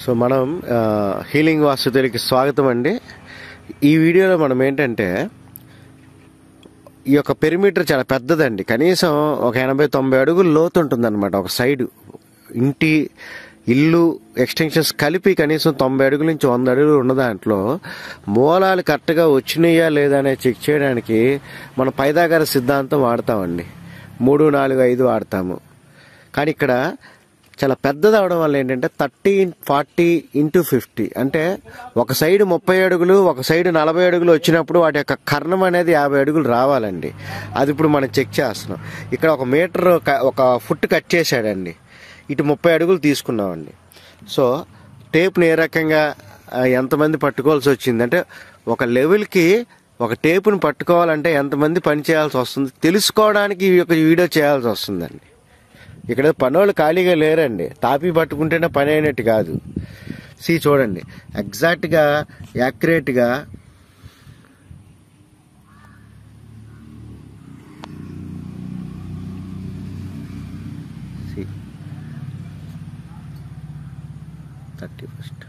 so మనం ఆ, healing వాస్తుతేలికి స్వాగతం అండి ఈ వీడియోలో మనం ఏంటంటే ఈ యొక్క పెరిమీటర్ చాలా పెద్దదండి కనీసం ఒక ఎనభై తొంభై అడుగులు లోతు ఉంటుందన్నమాట ఒక సైడు ఇంటి ఇల్లు ఎక్స్టెన్షన్స్ కలిపి కనీసం తొంభై అడుగుల నుంచి వంద అడుగులు ఉన్న దాంట్లో మూలాలు కరెక్ట్గా వచ్చినాయా లేదా అనేది చెక్ చేయడానికి మన పైదాగార సిద్ధాంతం వాడతామండి మూడు నాలుగు ఐదు వాడతాము కానీ ఇక్కడ చాలా పెద్దది అవడం వల్ల ఏంటంటే థర్టీ ఫార్టీ ఇంటూ ఫిఫ్టీ అంటే ఒక సైడ్ ముప్పై అడుగులు ఒక సైడ్ నలభై అడుగులు వచ్చినప్పుడు వాటి యొక్క కర్ణం అనేది యాభై అడుగులు రావాలండి అది ఇప్పుడు మనం చెక్ చేస్తున్నాం ఇక్కడ ఒక మీటర్ క- ఒక ఫుట్ కట్ చేశాడండి ఇటు ముప్పై అడుగులు తీసుకున్నామండి సో టేప్ని ఏ రకంగా ఆ, ఎంతమంది పట్టుకోవాల్సి వచ్చింది అంటే ఒక లెవెల్కి ఒక టేపుని పట్టుకోవాలంటే ఎంతమంది పని చేయాల్సి వస్తుంది తెలుసుకోవడానికి ఈ యొక్క వీడియో చేయాల్సి వస్తుందండి ఇక్కడ పనోళ్ళు ఖాళీగా లేరండి తాపి పట్టుకుంటేనే పని అయినట్టు కాదు సి చూడండి ఎగ్జాక్ట్గా యాక్యురేట్గా థర్టీ ఫస్ట్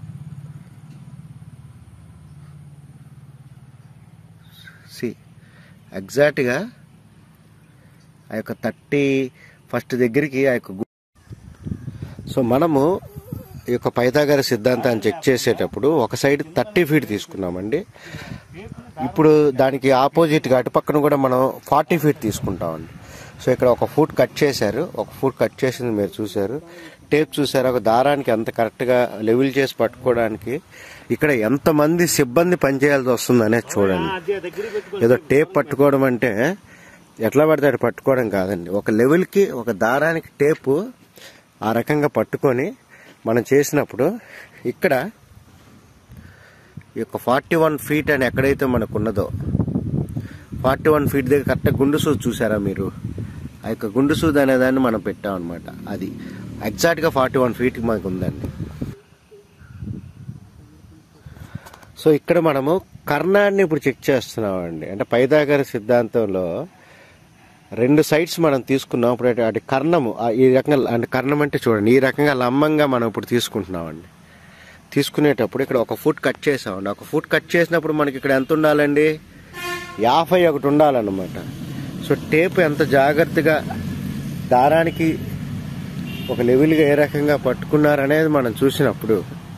సి ఎగ్జాక్ట్గా ఆ యొక్క థర్టీ ఫస్ట్ దగ్గరికి ఆ యొక్క గు- సో మనము ఈ యొక్క పైతాగారి సిద్ధాంతాన్ని చెక్ చేసేటప్పుడు ఒక సైడ్ థర్టీ ఫీట్ తీసుకున్నామండి ఇప్పుడు దానికి ఆపోజిట్గా అటు పక్కన కూడా మనం ఫార్టీ ఫీట్ తీసుకుంటామండి సో ఇక్కడ ఒక ఫుట్ కట్ చేశారు ఒక ఫుట్ కట్ చేసింది మీరు చూశారు టేప్ చూసారు ఒక దారానికి ఎంత కరెక్ట్గా లెవెల్ చేసి పట్టుకోవడానికి ఇక్కడ ఎంతమంది సిబ్బంది పనిచేయాల్సి వస్తుంది అనేది చూడండి ఏదో టేప్ పట్టుకోవడం అంటే ఎట్లా పడితే అటు పట్టుకోవడం కాదండి ఒక లెవెల్కి ఒక దారానికి టేపు ఆ రకంగా పట్టుకొని మనం చేసినప్పుడు ఇక్కడ ఈ యొక్క ఫార్టీ వన్ ఫీట్ అని ఎక్కడైతే మనకు ఉన్నదో ఫార్టీ వన్ ఫీట్ దగ్గర కరెక్ట్ గుండు సూది చూసారా మీరు ఆ యొక్క గుండు సూది అనే దాన్ని మనం పెట్టాం అనమాట అది ఎగ్జాక్ట్గా ఫార్టీ వన్ ఫీట్ మనకు ఉందండి సో ఇక్కడ మనము కర్ణాన్ని ఇప్పుడు చెక్ చేస్తున్నామండి అంటే పైదాగారి సిద్ధాంతంలో రెండు సైడ్స్ మనం తీసుకున్నాం ఇప్పుడు అటు- అటు కర్ణము ఆ ఈ రకంగా అంటే కర్ణం అంటే చూడండి ఈ రకంగా లంబంగా మనం ఇప్పుడు తీసుకుంటున్నామండి తీసుకునేటప్పుడు ఇక్కడ ఒక ఫుట్ కట్ చేసామండి ఒక ఫుట్ కట్ చేసినప్పుడు మనకి ఇక్కడ ఎంత ఉండాలండి యాభై ఒకటి ఉండాలన్నమాట సో టేప్ ఎంత జాగ్రత్తగా దారానికి ఒక లెవెల్గా ఏ రకంగా పట్టుకున్నారనేది మనం చూసినప్పుడు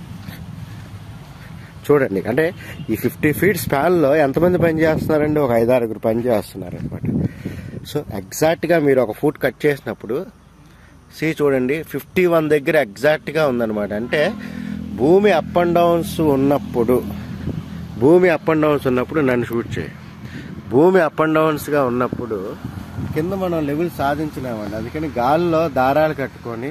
చూడండి అంటే ఈ ఫిఫ్టీ ఫీట్ స్పాన్లో ఎంతమంది పని చేస్తున్నారండి ఒక ఐదారుగురు పని చేస్తున్నారు అనమాట సో ఎగ్జాక్ట్గా మీరు ఒక ఫుట్ కట్ చేసినప్పుడు సి చూడండి ఫిఫ్టీ వన్ దగ్గర ఎగ్జాక్ట్గా ఉందన్నమాట అంటే భూమి అప్ అండ్ డౌన్స్ ఉన్నప్పుడు భూమి అప్ అండ్ డౌన్స్ ఉన్నప్పుడు నన్ను షూట్ చేయి భూమి అప్ అండ్ డౌన్స్గా ఉన్నప్పుడు కింద మనం లెవెల్ సాధించినామండి అందుకని గాల్లో దారాలు కట్టుకొని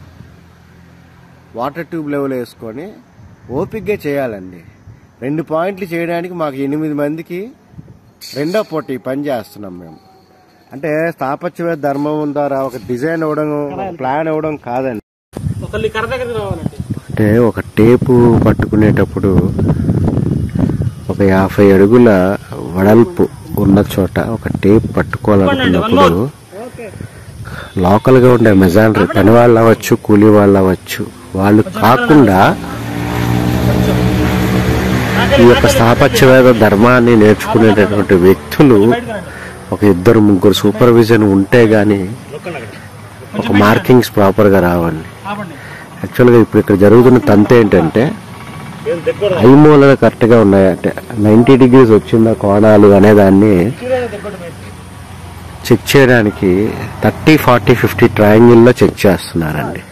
వాటర్ ట్యూబ్ లెవెల్ వేసుకొని ఓపిక్గా చేయాలండి రెండు పాయింట్లు చేయడానికి మాకు ఎనిమిది మందికి రెండో పోటీ పని చేస్తున్నాం మేము అంటే స్థాపత్య ధర్మం ద్వారా ఒక డిజైన్ ఇవ్వడం ఒక ప్లాన్ ఇవ్వడం కాదండి ఒకళ్ళు ఈ కర్ర దగ్గరికి రావాలండి అంటే ఒక టేపు పట్టుకునేటప్పుడు ఒక యాభై అడుగుల వడల్పు ఉన్న చోట ఒక టేప్ పట్టుకోవాలనుకున్నప్పుడు ఓకే లోకల్గా ఉండే మెజాండరీ పని వాళ్ళు అవ్వచ్చు కూలీ వాళ్ళు అవ్వచ్చు వాళ్ళు కాకుండా ఈ యొక్క స్థాపత్యవేద ధర్మాన్ని నేర్చుకునేటటువంటి వ్యక్తులు ఒక ఇద్దరు ముగ్గురు సూపర్విజన్ ఉంటే గాని లొక్కండి అక్కడ ఒక మార్కింగ్స్ ప్రాపర్గా రావండి ఆపండి యాక్చువల్గా ఇప్పుడు ఇక్కడ జరుగుతున్న తంత ఏంటంటే ఏం దగ్గర ఐ మూలలు కరెక్ట్గా ఉన్నాయి అంటే నైంటీ డిగ్రీస్ వచ్చిందా కోణాలు అనే దాన్ని దగ్గర చెక్ చేయడానికి థర్టీ ఫార్టీ ఫిఫ్టీ ట్రయాంగిల్లో చెక్ చేస్తున్నారండి